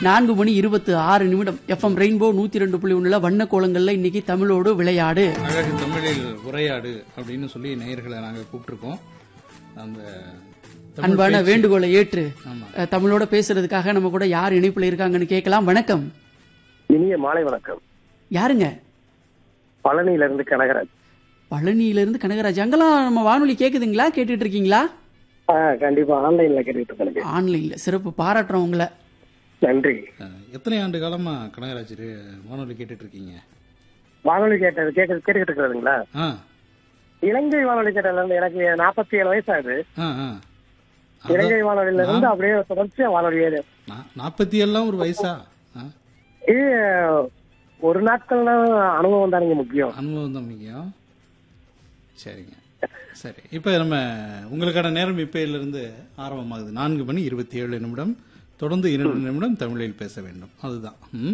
நான்கு மணி இருபத்து ஆறு நிமிடம் எஃப்எம் ரெயின்போ நூத்தி ரெண்டு புள்ளி ஒண்ணுல வண்ண கோலங்கள்ல இன்னைக்கு தமிழோடு விளையாடு அழகு தமிழில் உரையாடு அப்படின்னு சொல்லி நேயர்களை நாங்க கூப்பிட்டுருக்கோம் அந்த தமிழ் அன்பான பேச்சு- வேண்டுகோளை ஏற்று ஆமா அஹ், தமிழோட பேசுறதுக்காக நம்ம கூட யார் இணைப்புல இருக்காங்கன்னு கேட்கலாம் வணக்கம் இனிய மாலை வணக்கம் யாருங்க பழனியில இருந்து கனகராஜ் பழனியில இருந்து கனகராஜ் அங்கெல்லாம் நம்ம வானொலி கேக்குதுங்களா கேட்டுட்டு இருக்கீங்களா ஆ, கண்டிப்பா ஆன்லைன்ல கேட்டுட்டு இருக்கேன் ஆன்லைன்ல சிறப்பு பாராட்டுறோம் உங்களை நன்றி அஹ், எத்தனை ஆண்டு காலமா கனகராஜ் ரே- வானொலி கேட்டுட்டு இருக்கீங்க வானொலி கேட்டது கேட்க கேட்டுக்கிட்டு இருக்கிறதுங்களா ஆ இலங்கை வானொலி கேட்டதுல இருந்து எனக்கு நாற்பத்தி ஏழு வயசு ஆகுது ஆ ஆ இலங்கை வானொலியில இருந்து அப்படியே தொடர்ச்சியா வானொலி ஏறு. நாற்பத்தி ஏழுலாம் ஒரு வயசா ஆ, இது ஒரு நாட்கள் அனுபவம் தானுங்க முக்கியம் அனுபவம் தான் முக்கியம் சரிங்க சரி இப்போ நம்ம உங்களுக்கான நேரம் இப்பையில இருந்து ஆரம்பமாகுது நான்கு மணி இருபத்தி ஏழு நிமிடம் தொடர்ந்து இரண்டு நிமிடம் தமிழில் பேச வேண்டும் அதுதான் ம்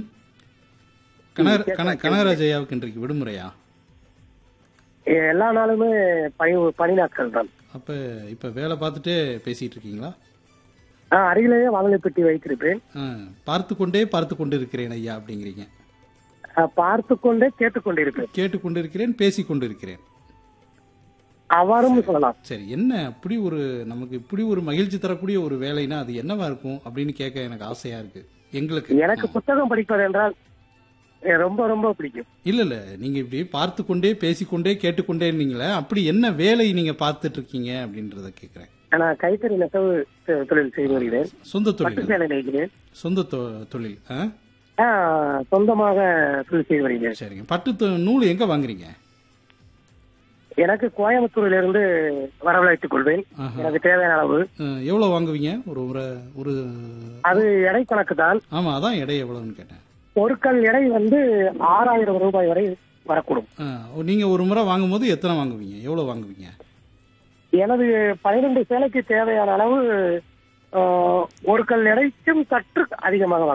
கனக கன- கனகராஜ் ஐயாவுக்கு இன்றைக்கு விடுமுறையா எல்லா நாளுமே பணி பணி நாட்கள் தான் அப்ப இப்ப வேலை பார்த்துட்டே பேசிட்டு இருக்கீங்களா ஆ, அருகிலேயே வானொலி பெட்டி வைத்திருப்பேன் ஆ, பார்த்து கொண்டே பார்த்து கொண்டு இருக்கிறேன் ஐயா அப்படிங்கிறீங்க ஆ, பார்த்து கொண்டே கேட்டுக்கொண்டிருப்பேன் கேட்டுக்கொண்டு இருக்கிறேன் பேசிக் கொண்டு இருக்கிறேன் அவ்வாறும் சொல்லலாம் சரி என்ன அப்படி ஒரு நமக்கு இப்படி ஒரு மகிழ்ச்சி தரக்கூடிய ஒரு வேலைனா அது என்னவா இருக்கும் அப்படின்னு கேட்க எனக்கு ஆசையா இருக்கு எங்களுக்கு எனக்கு புத்தகம் படிப்பது என்றால் அஹ், ரொம்ப ரொம்ப பிடிக்கும் இல்ல இல்ல நீங்க இப்படி பார்த்து கொண்டே பேசிக்கொண்டே கேட்டுக்கொண்டே இருந்தீங்களே அப்படி என்ன வேலை நீங்க பார்த்துட்டு இருக்கீங்க அப்படின்றத கேக்குறேன் நான் கைத்தறி நெசவு தொ- தொழில் செய்து வருகிறேன் சொந்த பட்டு தொழில் சேலை நெய்கிறேன் சொந்த தொ- தொழில் ஆ? ஆ, சொந்தமாக தொழில் செய்து வருகிறேன் சரிங்க பட்டு தொ- நூல் எங்க வாங்குறீங்க எனக்கு கோயம்புத்தூரில் இருந்து வரவழைத்துக் கொள்வேன் ஆஹா. எனக்கு தேவையான அளவு அஹ், எவ்வளவு வாங்குவீங்க ஒரு ஒரு ஒரு அது எடை கணக்கு தான் ஆமா அதான் எடை எவ்வளவுன்னு கேட்டேன் பொருட்கள் எடை வந்து ஆறாயிரம் ரூபாய் வரை வரக்கூடும் அஹ், நீங்க ஒரு முறை வாங்கும்போது எத்தனை வாங்குவீங்க எவ்வளவு வாங்குவீங்க எனது பனிரெண்டு சேலைக்கு தேவையான அளவு ஆ, ஒரு கல் எடைக்கும் சற்று அதிகமாக